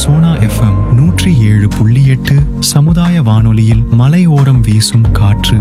Sona FM நூற்றி ஏழு புள்ளி எட்டு சமுதாய வானொலியில் மலையோரம் வீசும் காற்று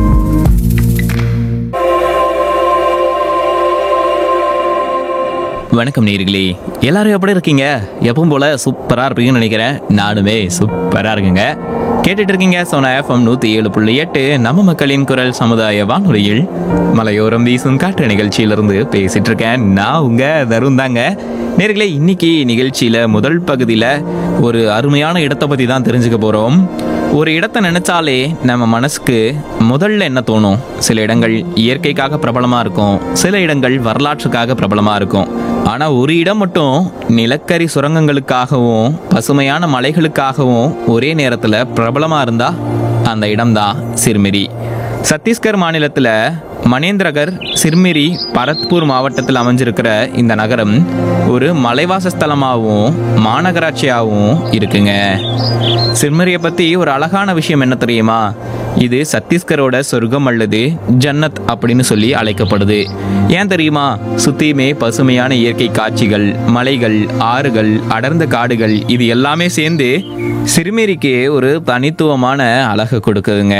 வணக்கம் நேர்களே எல்லாரும் எப்படி இருக்கீங்க எப்பவும் போல சூப்பரா இருப்பீங்கன்னு நினைக்கிறேன் நானுமே சூப்பரா இருக்குங்க கேட்டுட்டு இருக்கீங்க சோனா எஃப்எம் நூத்தி ஏழு புள்ளி எட்டு நம்ம மக்களின் குரல் சமுதாய வானொலியில் மலையோரம் வீசும் காற்று நிகழ்ச்சியிலிருந்து பேசிட்டு இருக்கேன் நான் உங்க தருண் தாங்க நேர்களே இன்னைக்கு நிகழ்ச்சியில முதல் பகுதியில ஒரு அருமையான இடத்தை பத்தி தான் தெரிஞ்சுக்க போறோம் ஒரு இடத்தை நினைச்சாலே நம்ம மனசுக்கு முதல்ல என்ன தோணும் சில இடங்கள் இயற்கைக்காக பிரபலமா இருக்கும் சில இடங்கள் வரலாற்றுக்காக பிரபலமா இருக்கும் ஆனா ஒரு இடம் மட்டும் நிலக்கரி சுரங்கங்களுக்காகவும் பசுமையான மலைகளுக்காகவும் ஒரே நேரத்துல பிரபலமா இருந்தா அந்த இடம்தான் சிறுமிரி சத்தீஸ்கர் மாநிலத்துல மனேந்திரகர் சிர்மிரி பரத்பூர் மாவட்டத்தில் அமைஞ்சிருக்கிற இந்த நகரம் ஒரு மலைவாச ஸ்தலமாகவும் மாநகராட்சியாகவும் இருக்குங்க சிர்மிரியை பத்தி ஒரு அழகான விஷயம் என்ன தெரியுமா இது சத்தீஸ்கரோட சொர்க்கம் அல்லது ஜன்னத் அப்படின்னு சொல்லி அழைக்கப்படுது ஏன் தெரியுமா சுத்தியுமே பசுமையான இயற்கை காட்சிகள் மலைகள் ஆறுகள் அடர்ந்த காடுகள் இது எல்லாமே சேர்ந்து சிறுமேரிக்கு ஒரு தனித்துவமான அழகு கொடுக்குதுங்க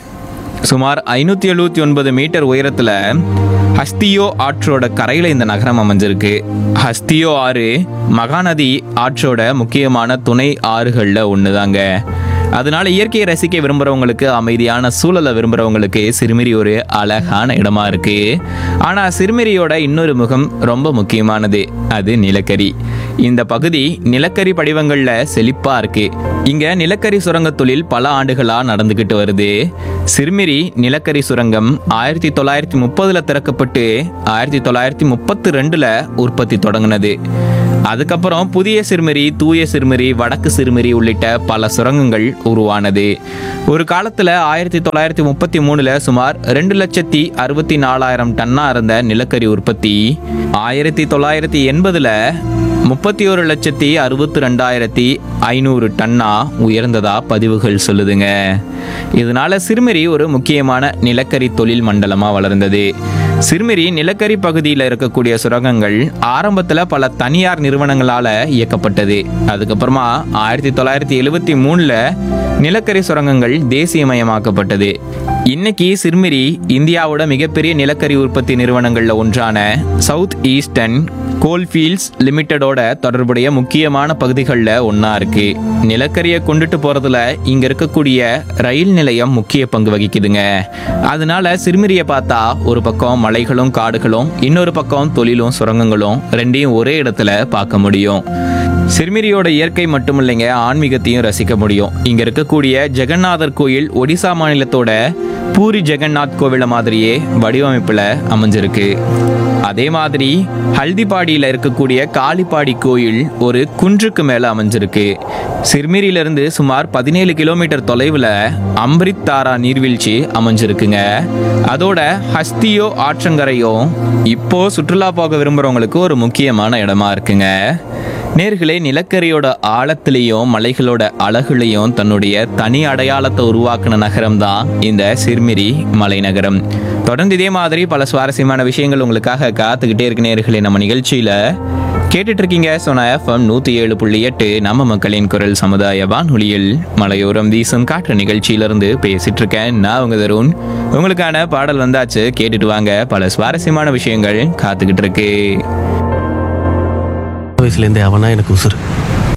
சுமார் ஐநூற்றி எழுபத்தி ஒன்பது மீட்டர் உயரத்தில் ஹஸ்தியோ ஆற்றோட கரையில் இந்த நகரம் அமைஞ்சிருக்கு ஹஸ்தியோ ஆறு மகாநதி ஆற்றோட முக்கியமான துணை ஆறுகளில் ஒன்று தாங்க அதனால இயற்கையை ரசிக்க விரும்புறவங்களுக்கு அமைதியான சூழலை விரும்புறவங்களுக்கு சிறுமிரி ஒரு அழகான இடமா இருக்கு ஆனா சிறுமிரியோட இன்னொரு முகம் ரொம்ப முக்கியமானது அது நிலக்கரி இந்த பகுதி நிலக்கரி படிவங்கள்ல செழிப்பா இருக்கு இங்க நிலக்கரி சுரங்க தொழில் பல ஆண்டுகளா நடந்துகிட்டு வருது சிறுமிரி நிலக்கரி சுரங்கம் ஆயிரத்தி தொள்ளாயிரத்தி முப்பதுல திறக்கப்பட்டு ஆயிரத்தி தொள்ளாயிரத்தி முப்பத்தி ரெண்டுல உற்பத்தி தொடங்கினது அதுக்கப்புறம் புதிய சிறுமரி தூய சிறுமரி வடக்கு சிறுமரி உள்ளிட்ட பல சுரங்கங்கள் உருவானது ஒரு காலத்துல ஆயிரத்தி தொள்ளாயிரத்தி முப்பத்தி மூணுல சுமார் ரெண்டு லட்சத்தி அறுபத்தி நாலாயிரம் டன்னா இருந்த நிலக்கரி உற்பத்தி ஆயிரத்தி தொள்ளாயிரத்தி எண்பதுல முப்பத்தி ஒரு லட்சத்தி அறுபத்தி ரெண்டாயிரத்தி ஐநூறு டன்னா உயர்ந்ததா பதிவுகள் சொல்லுதுங்க இதனால சிறுமரி ஒரு முக்கியமான நிலக்கரி தொழில் மண்டலமா வளர்ந்தது சிறுமிரி நிலக்கரி பகுதியில் இருக்கக்கூடிய சுரங்கங்கள் ஆரம்பத்தில் பல தனியார் நிறுவனங்களால இயக்கப்பட்டது அதுக்கப்புறமா ஆயிரத்தி தொள்ளாயிரத்தி எழுவத்தி மூணுல நிலக்கரி சுரங்கங்கள் தேசியமயமாக்கப்பட்டது இன்னைக்கு சிறுமிரி இந்தியாவோட மிகப்பெரிய நிலக்கரி உற்பத்தி நிறுவனங்கள்ல ஒன்றான சவுத் ஈஸ்டர்ன் கோல்ஃபீல்ட்ஸ் லிமிட்டடோட தொடர்புடைய முக்கியமான பகுதிகளில் ஒன்றா இருக்கு நிலக்கரியை கொண்டுட்டு போறதுல இங்க இருக்கக்கூடிய ரயில் நிலையம் முக்கிய பங்கு வகிக்குதுங்க அதனால சிறுமிரியை பார்த்தா ஒரு பக்கம் மலைகளும் காடுகளும் இன்னொரு பக்கம் தொழிலும் சுரங்கங்களும் ரெண்டையும் ஒரே இடத்துல பார்க்க முடியும் சிறுமிரியோட இயற்கை மட்டும் இல்லைங்க ஆன்மீகத்தையும் ரசிக்க முடியும் இங்க இருக்கக்கூடிய ஜெகநாதர் கோயில் ஒடிசா மாநிலத்தோட பூரி ஜெகநாத் கோவில மாதிரியே வடிவமைப்புல அமைஞ்சிருக்கு அதே மாதிரி ஹல்திபாடியில் இருக்கக்கூடிய காளிப்பாடி கோயில் ஒரு குன்றுக்கு மேல அமைஞ்சிருக்கு சிறுமிரியிலிருந்து சுமார் பதினேழு கிலோமீட்டர் தொலைவில் அம்ரித் தாரா நீர்வீழ்ச்சி அமைஞ்சிருக்குங்க அதோட ஹஸ்தியோ ஆற்றங்கரையும் இப்போ சுற்றுலா போக விரும்புறவங்களுக்கு ஒரு முக்கியமான இடமா இருக்குங்க நேர்களே நிலக்கரியோட ஆழத்திலையும் மலைகளோட அழகுலையும் தன்னுடைய தனி அடையாளத்தை உருவாக்குன நகரம் தான் இந்த சிறுமிரி மலைநகரம் தொடர்ந்து இதே மாதிரி பல சுவாரஸ்யமான விஷயங்கள் உங்களுக்காக காத்துக்கிட்டே இருக்கு நேர்களே நம்ம நிகழ்ச்சியில கேட்டுட்டு இருக்கீங்க சோனா எஃப்எம் நூத்தி ஏழு புள்ளி எட்டு நம்ம மக்களின் குரல் சமுதாய வானொலியில் மலையோரம் வீசும் காற்று நிகழ்ச்சியிலிருந்து பேசிட்டு இருக்கேன் நான் உங்க தருண் உங்களுக்கான பாடல் வந்தாச்சு கேட்டுட்டு வாங்க பல சுவாரஸ்யமான விஷயங்கள் காத்துக்கிட்டு இருக்கு வயசுலேருந்தே அவனா எனக்கு உசுறு